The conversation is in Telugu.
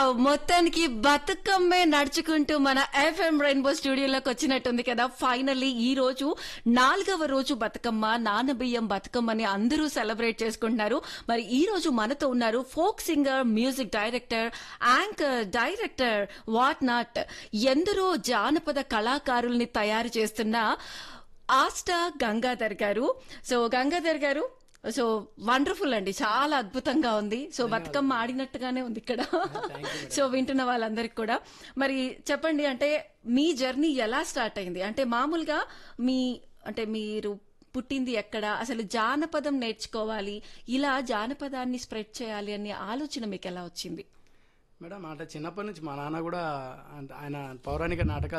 మొత్తానికి బతుకమ్మే నడుచుకుంటూ మన ఎఫ్ఎం రెయిన్బో స్టూడియోలోకి వచ్చినట్టుంది కదా ఫైనల్లీ ఈ రోజు నాలుగవ రోజు బతుకమ్మ నానబియ్యం బతుకమ్మని అందరూ సెలబ్రేట్ చేసుకుంటున్నారు మరి ఈ రోజు మనతో ఉన్నారు folk singer music director anchor director what not ఎందరో జానపద కళాకారుల్ని తయారు చేస్తున్న ఆస్టా గంగాధర్ గారు సో గంగాధర్ గారు సో వండర్ఫుల్ అండి చాలా అద్భుతంగా ఉంది సో బతుకమ్మ ఆడినట్టుగానే ఉంది ఇక్కడ సో వింటున్న వాళ్ళందరికి కూడా మరి చెప్పండి అంటే మీ జర్నీ ఎలా స్టార్ట్ అయింది అంటే మామూలుగా మీ అంటే మీరు పుట్టింది ఎక్కడ అసలు జానపదం నేర్చుకోవాలి ఇలా జానపదాన్ని స్ప్రెడ్ చేయాలి అనే ఆలోచన మీకు ఎలా వచ్చింది మేడం అంటే చిన్నప్పటి నుంచి మా నాన్న కూడా అంటే ఆయన పౌరాణిక నాటకాలు